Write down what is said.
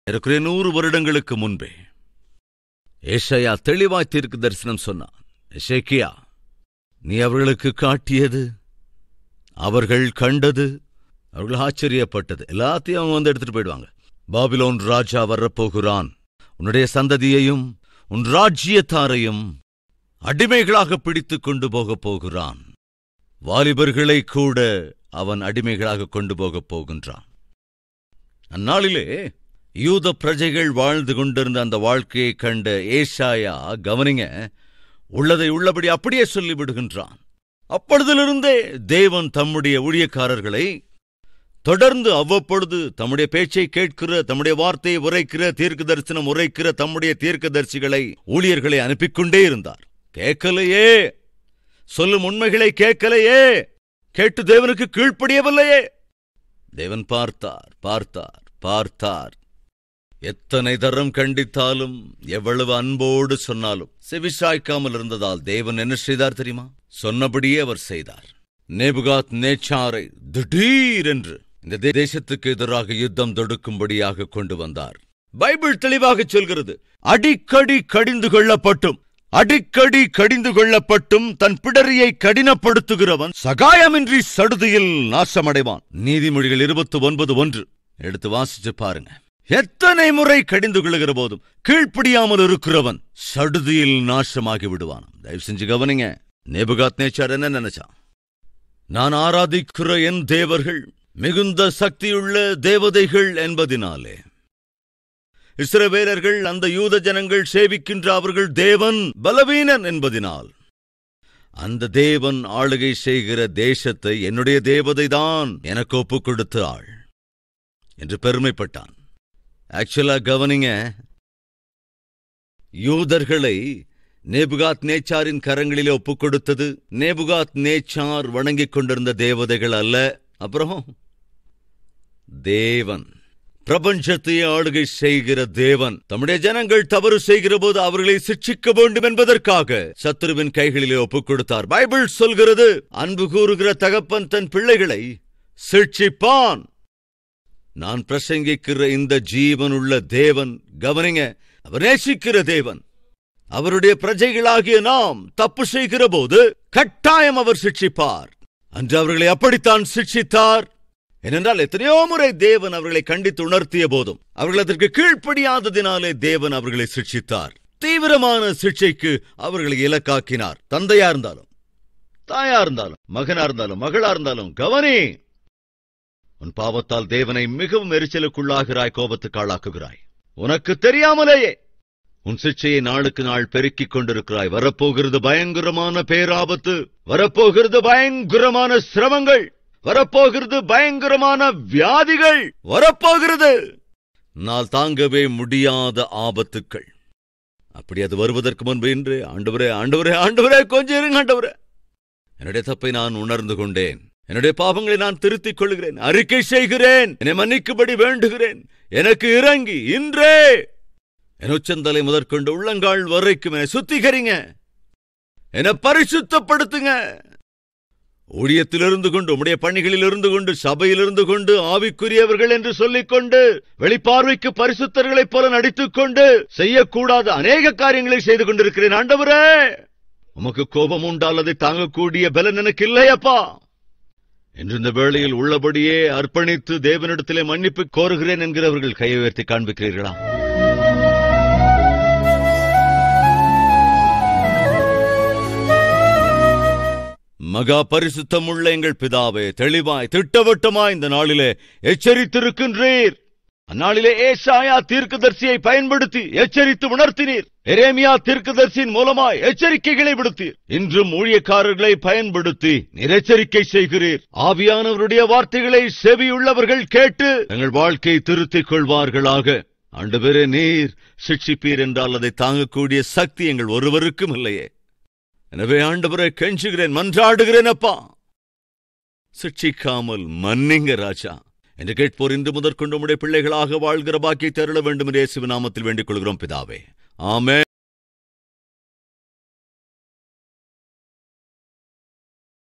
இருக்கிற நூறு வருடங்களுக்கு முன்பே ஏஷையா தெளிவாய் தீர்க்கு தரிசனம் சொன்னான் எசேக்கியா நீ அவர்களுக்கு காட்டியது அவர்கள் கண்டது அவர்கள் ஆச்சரியப்பட்டது எல்லாத்தையும் அவங்க வந்து எடுத்துட்டு போயிடுவாங்க பாபிலோன் ராஜா வரப்போகிறான் உன்னுடைய சந்ததியையும் உன் ராஜ்யத்தாரையும் அடிமைகளாக பிடித்துக் கொண்டு போகப் போகிறான் வாலிபர்களை கூட அவன் அடிமைகளாக கொண்டு போகப் போகின்றான் அந்நாளிலே யூத பிரஜைகள் வாழ்ந்து கொண்டிருந்த அந்த வாழ்க்கையை கண்ட ஏசாயா கவனிங்க உள்ளதை உள்ளபடி அப்படியே சொல்லிவிடுகின்றான் அப்பொழுதிலிருந்தே தேவன் தம்முடைய ஊழியக்காரர்களை தொடர்ந்து அவ்வப்பொழுது தம்முடைய பேச்சை கேட்கிற தம்முடைய வார்த்தையை உரைக்கிற தீர்க்க தரிசனம் உரைக்கிற தம்முடைய தீர்க்கதரிசிகளை ஊழியர்களை அனுப்பிக் கொண்டே இருந்தார் கேட்கலையே சொல்லும் உண்மைகளை கேட்கலையே கேட்டு தேவனுக்கு கீழ்ப்படியவில்லையே தேவன் பார்த்தார் பார்த்தார் பார்த்தார் எத்தனை தரம் கண்டித்தாலும் எவ்வளவு அன்போடு சொன்னாலும் செவிசாய்க்காமல் இருந்ததால் தேவன் என்ன செய்தார் தெரியுமா சொன்னபடியே அவர் செய்தார் நேபுகாத் நேச்சாரை திடீரென்று இந்த தே- தேசத்துக்கு எதிராக யுத்தம் தொடுக்கும்படியாக கொண்டு வந்தார் பைபிள் தெளிவாக சொல்கிறது அடிக்கடி கடிந்து கொள்ளப்பட்டும் அடிக்கடி கடிந்து கொள்ளப்பட்டும் தன் பிடரியை கடினப்படுத்துகிறவன் சகாயமின்றி சடுதியில் நாசமடைவான் நீதிமொழிகள் இருபத்தி ஒன்பது ஒன்று எடுத்து வாசிச்சு பாருங்க எத்தனை முறை கடிந்து கொள்ளுகிற போதும் கீழ்ப்படியாமல் இருக்கிறவன் சடுதியில் நாசமாகி விடுவான் தயவு செஞ்சு கவனிங்க நேபுகாத் நேச்சார் என்ன நினைச்சான் நான் ஆராதிக்கிற என் தேவர்கள் மிகுந்த சக்தியுள்ள தேவதைகள் என்பதினாலே இஸ்ரவேலர்கள் அந்த யூத ஜனங்கள் சேவிக்கின்ற அவர்கள் தேவன் பலவீனன் என்பதினால் அந்த தேவன் ஆளுகை செய்கிற தேசத்தை என்னுடைய தேவதைதான் எனக்கு ஒப்புக் கொடுத்த ஆள் என்று பெருமைப்பட்டான் ஆக்சுவலா கவனிங்க யூதர்களை நேபுகாத் நேச்சாரின் கரங்களிலே ஒப்புக் கொடுத்தது நேபுகாத் நேச்சார் வணங்கிக் கொண்டிருந்த தேவதைகள் அல்ல அப்புறம் தேவன் பிரபஞ்சத்தை ஆளுகை செய்கிற தேவன் தம்முடைய ஜனங்கள் தவறு செய்கிற போது அவர்களை சிட்சிக்க வேண்டும் என்பதற்காக சத்துருவின் கைகளிலே ஒப்புக் கொடுத்தார் பைபிள் சொல்கிறது அன்பு கூறுகிற தகப்பன் தன் பிள்ளைகளை சிட்சிப்பான் நான் பிரசங்கிக்கிற இந்த ஜீவனுள்ள தேவன் கவனிங்க அவர் நேசிக்கிற தேவன் அவருடைய பிரஜைகளாகிய நாம் தப்பு செய்கிற போது கட்டாயம் அவர் சிட்சிப்பார் அன்று அவர்களை அப்படித்தான் சிட்சித்தார் ஏனென்றால் எத்தனையோ முறை தேவன் அவர்களை கண்டித்து உணர்த்திய போதும் அவர்கள் அதற்கு கீழ்ப்படியாததினாலே தேவன் அவர்களை சிட்சித்தார் தீவிரமான சிட்சைக்கு அவர்களை இலக்காக்கினார் தந்தையா இருந்தாலும் தாயா இருந்தாலும் மகனா இருந்தாலும் மகளா இருந்தாலும் கவனி உன் பாவத்தால் தேவனை மிகவும் எரிச்சலுக்குள்ளாகிறாய் கோபத்துக்கு ஆளாக்குகிறாய் உனக்கு தெரியாமலேயே உன் சிக்ஷையை நாளுக்கு நாள் பெருக்கிக் கொண்டிருக்கிறாய் வரப்போகிறது பயங்கரமான பேராபத்து வரப்போகிறது பயங்கரமான சிரமங்கள் வரப்போகிறது பயங்கரமான வியாதிகள் வரப்போகிறது நான் தாங்கவே முடியாத ஆபத்துக்கள் அப்படி அது வருவதற்கு முன்பு இன்று ஆண்டவரே ஆண்டவரே ஆண்டவரே கொஞ்சம் இருங்க ஆண்டவரே என்னுடைய தப்பை நான் உணர்ந்து கொண்டேன் என்னுடைய பாவங்களை நான் திருத்திக் கொள்கிறேன் அறிக்கை செய்கிறேன் என்னை மன்னிக்கும்படி வேண்டுகிறேன் எனக்கு இறங்கி இன்றே என் உச்சந்தலை முதற்கொண்டு உள்ளங்கால் வரைக்கும் என்னை சுத்திகரிங்க என்னை பரிசுத்தப்படுத்துங்க ஊழியத்தில் இருந்து கொண்டு உம்முடைய பணிகளில் இருந்து கொண்டு சபையில் இருந்து கொண்டு ஆவிக்குரியவர்கள் என்று சொல்லிக் கொண்டு வெளிப்பார்வைக்கு பரிசுத்தர்களைப் போல நடித்துக் கொண்டு செய்யக்கூடாத அநேக காரியங்களை செய்து கொண்டிருக்கிறேன் ஆண்டவரே உமக்கு கோபம் உண்டால் அதை தாங்கக்கூடிய பலன் எனக்கு இல்லையப்பா என்று இந்த வேளையில் உள்ளபடியே அர்ப்பணித்து தேவனிடத்திலே மன்னிப்பு கோருகிறேன் என்கிறவர்கள் கையை உயர்த்தி காண்பிக்கிறீர்களா மகா பரிசுத்தமுள்ள எங்கள் பிதாவே தெளிவாய் திட்டவட்டமாய் இந்த நாளிலே எச்சரித்திருக்கின்றீர் அந்நாளிலே ஏசாயா தீர்க்கதரிசியை பயன்படுத்தி எச்சரித்து உணர்த்தினீர் எரேமியா தீர்க்கதரிசியின் மூலமாய் எச்சரிக்கைகளை விடுத்தீர் இன்றும் ஊழியக்காரர்களை பயன்படுத்தி நீர் எச்சரிக்கை செய்கிறீர் ஆவியானவருடைய வார்த்தைகளை செவியுள்ளவர்கள் கேட்டு தங்கள் வாழ்க்கையை திருத்திக் கொள்வார்களாக ஆண்டவரே நீர் சிக்ஷிப்பீர் என்றால் அதை தாங்கக்கூடிய சக்தி எங்கள் ஒருவருக்கும் இல்லையே எனவே ஆண்டவரை கெஞ்சுகிறேன் மன்றாடுகிறேன் அப்பா சிட்சிக்காமல் மன்னிங்க ராஜா என்று கேட்போர் இன்று முதற்கொண்டு உம்முடைய பிள்ளைகளாக வாழ்கிற பாக்கியை தருள வேண்டும் என்று இயேசுவின் நாமத்தில் வேண்டிக் கொள்கிறோம் பிதாவே ஆமே